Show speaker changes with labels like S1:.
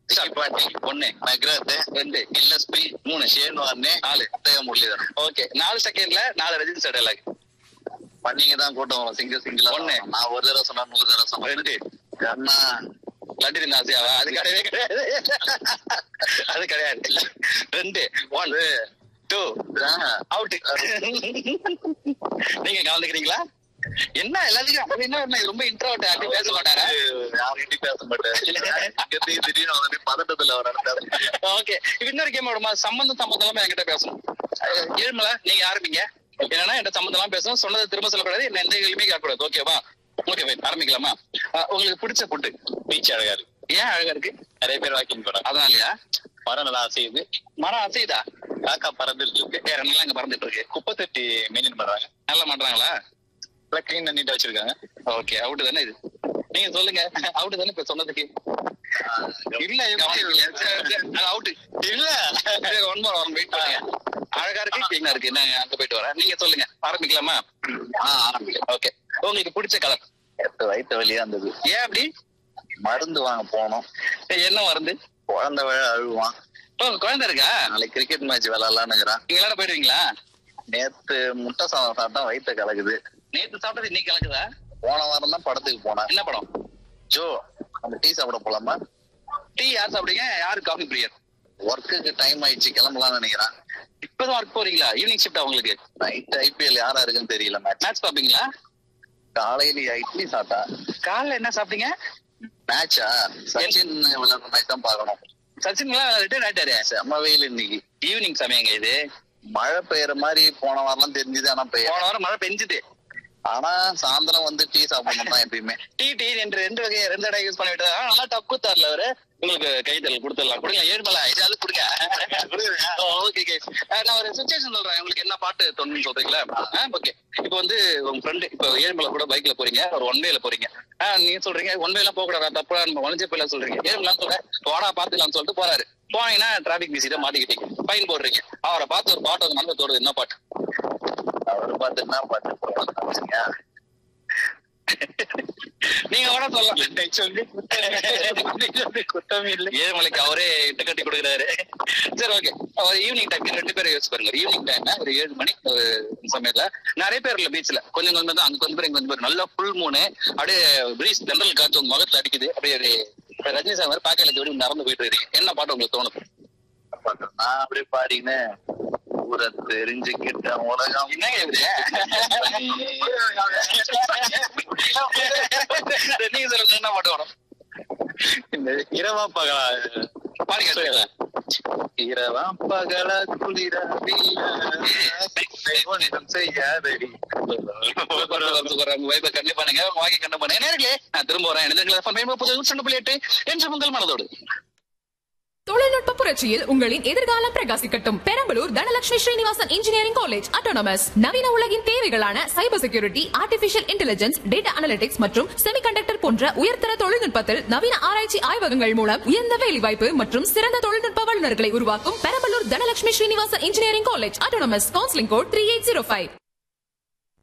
S1: பாட்டி
S2: ஒண்ணு
S1: நக்ரத்
S2: ரெண்டு
S1: எல்எஸ்பி
S2: மூணு
S1: ஷேன் வார்னே
S2: நாலு
S1: முத்தைய முரளிதரன்
S2: ஓகே நாலு செகண்ட்ல நாலு ரஜினி டைலாக்
S1: பண்ணிங்க தான் கூட்டம் வரும் சிங்கிள் சிங்கிள்
S2: ஒண்ணு.
S1: நான் ஒரு தடவை சொன்னா நூறு தடவை சொன்னேன்
S2: ரெண்டு
S1: அண்ணா
S2: லட்டு தின்ன ஆசையாவா அது கிடையவே கிடையாது அது கிடையாது ரெண்டு ஒன் டூ அவுட் நீங்க கலந்துக்கிறீங்களா என்ன எல்லாத்துக்கும் அப்படி என்ன என்ன ரொம்ப இன்ட்ரோட் அப்படி பேச மாட்டாரா
S1: யார்கிட்டயும் பேச மாட்டேன் திடீர்னு திடீர்னு வந்து பதட்டத்துல வர
S2: ஓகே இன்னொரு கேம் விடுமா சம்பந்தம் சம்பந்தம் இல்லாம என்கிட்ட பேசணும் அஹ் ஏழுமலை நீங்க ஆரம்பிங்க என்னன்னா என்கிட்ட சம்பந்தம் எல்லாம் பேசணும் சொன்னதை திரும்ப சொல்லக்கூடாது என்ன எந்த கேள்வியுமே கேட்கக்கூடாது ஓகேவா ஓகே ஃபைன் ஆரம்பிக்கலாமா அஹ் உங்களுக்கு பிடிச்ச ஃபுட்டு
S1: பீச் அழகா இருக்கு
S2: ஏன் அழகா இருக்கு
S1: நிறைய பேர் வாக்கிங் போறாங்க
S2: அதனாலயா
S1: மரம் நல்லா அசையுது
S2: மரம் அசைதா
S1: காக்கா பறந்துட்டு இருக்கு
S2: வேற நல்லா இங்க பறந்துட்டு இருக்கு
S1: குப்பை தொட்டி மெயின்டைன் பண்றாங்க
S2: நல்லா பண்றாங்களா
S1: நல்லா கிளீன் நீட்டா வச்சிருக்காங்க
S2: ஓகே அவுட் தானே இது நீங்க சொல்லுங்க அவுட் தானே இப்ப சொன்னதுக்கு இல்ல அவுட்
S1: இல்ல
S2: ஒன் மோர் ஒன் வெயிட் பண்ணுங்க அழகா இருக்கு கிளீனா இருக்கு நான் அங்க போயிட்டு வரேன் நீங்க சொல்லுங்க ஆரம்பிக்கலாமா ஆரம்பிக்கலாம் ஓகே உங்களுக்கு பிடிச்ச கலர்
S1: எட்டு வயிற்று வழியா இருந்தது
S2: ஏன் அப்படி
S1: மருந்து வாங்க போனோம்
S2: என்ன மருந்து
S1: குழந்தை வேற அழுவான்
S2: ஓ குழந்தை இருக்கா
S1: நாளைக்கு கிரிக்கெட் மேட்ச் விளையாடலான்னுக்குறான்
S2: நீங்க எல்லாரும் போயிடுவீங்களா
S1: நேத்து முட்டை சாதம் சாப்பிட்டா வயிற்று கலக்குது
S2: நேத்து சாப்பிட்டது இன்னைக்கு கலக்குதா
S1: போன வாரம் தான் படத்துக்கு போனேன்
S2: என்ன படம்
S1: ஜோ நம்ம டீ சாப்பிட போலாமா
S2: டீ யார் சாப்பிடுங்க யாரு காஃபி பிரியர்
S1: ஒர்க்குக்கு டைம் ஆயிடுச்சு கிளம்பலாம்னு நினைக்கிறேன்
S2: இப்பதான் ஒர்க் போறீங்களா ஈவினிங் ஷிஃப்ட் உங்களுக்கு
S1: நைட் ஐபிஎல் யாரா இருக்குன்னு தெரியல மேட்ச்
S2: மேட்ச் பாப்பீங்களா
S1: காலையில இட்லி சாப்பிட்டா
S2: காலைல என்ன சாப்பிட்டீங்க
S1: மேட்சா சச்சின் விளையாடுற மேட்ச் தான் பார்க்கணும்
S2: சச்சின் ரிட்டர்ன் ஆயிட்டாரு
S1: செம்ம வெயில் இன்னைக்கு
S2: ஈவினிங் சமயங்க இது
S1: மழை பெய்யற மாதிரி போன வாரம் தெரிஞ்சுது ஆனா பெய்ய
S2: போன வாரம் மழை பெஞ்சுது
S1: ஆனா சாயந்தரம் வந்து டீ சாப்பிடணும் தான் எப்பயுமே
S2: டீ டீ என்று ரெண்டு வகையை ரெண்டு இடம் யூஸ் பண்ணி விட்டதா நல்லா டப்பு தரல அவரு உங்களுக்கு கைத்தல் கொடுத்துடலாம் கொடுங்க ஏழு மலை இதாவது கொடுங்க ஓகே கேஸ் நான் ஒரு சுச்சுவேஷன் சொல்றேன் உங்களுக்கு என்ன பாட்டு தோணுன்னு சொல்றீங்களா ஓகே இப்போ வந்து உங்க ஃப்ரெண்டு இப்போ ஏழுமலை கூட பைக்ல போறீங்க ஒரு ஒன் வேல போறீங்க ஆஹ் நீங்க சொல்றீங்க ஒன் வேல போக கூடாது தப்பா நம்ம வளைஞ்சே போயில சொல்றீங்க ஏழுமலாம் சொல்றேன் போடா பாத்துக்கலாம்னு சொல்லிட்டு போறாரு போனீங்கன்னா டிராபிக் பிஸிட்ட மாட்டிக்கிட்டீங்க ஃபைன் போடுறீங்க அவரை பார்த்து ஒரு பாட்டு வந்து மனசு தோடுது என்ன பாட்டு
S1: அவரு பார்த்துன்னா பார்த்து
S2: நீங்க வேணா சொல்லலாம்
S1: சொல்லி குத்தமே இல்லை
S2: ஏழுமலைக்கு அவரே இட்டு கட்டி கொடுக்குறாரு சரி ஓகே அவர் ஈவினிங் டைம் ரெண்டு பேரும் யோசிச்சு பாருங்க ஈவினிங் டைம் ஒரு ஏழு மணி ஒரு சமயத்துல நிறைய பேர் இல்ல பீச்ல கொஞ்சம் கொஞ்சம் தான் அங்க கொஞ்சம் பேர் இங்க கொஞ்சம் பேர் நல்லா ஃபுல் மூணு அப்படியே பிரீஸ் ஜெனரல் காத்து உங்க முகத்துல அடிக்குது அப்படியே ஒரு ரஜினி சார் மாதிரி பாக்கல ஜோடி நடந்து போயிட்டு இருக்கீங்க என்ன பாட்டு உங்களுக்கு தோணுது
S1: நான் அப்படியே பாடின்னு ஊரை தெரிஞ்சுக்கிட்ட உலகம்
S2: என்னங்க இது நீங்க சொல்லுங்க என்ன பாட்டு வரும்
S1: இந்த இரவா பகலா
S2: பாருங்க சொல்லுங்க
S1: இரவா பகலா குளிரா செய்யாதடி
S2: வைப்பை கண்டிப்பா பண்ணுங்க வாங்கி கண்டு பண்ணுங்க நேர்களே நான் திரும்ப வரேன் எனக்கு புது சொன்ன பிள்ளைட்டு என்று உங்கள் மனதோடு
S3: தொழில்நுட்ப புரட்சியில் உங்களின் எதிர்காலம் பிரகாசிக்கட்டும் Perambalur Dhanalakshmi Srinivasan engineering college autonomous நவீன உலகின் தேவைகளான cyber security artificial intelligence data analytics மற்றும் செமிகண்டக்டர் போன்ற உயர்தர தொழில்நுட்பத்தில் நவீன ஆராய்ச்சி ஆய்வகங்கள் மூலம் உயர்ந்த வேலைவாய்ப்பு மற்றும் சிறந்த தொழில்நுட்ப வல்லுநர்களை உருவாக்கும் Perambalur Dhanalakshmi Srinivasan engineering college autonomous counselling code three eight zero five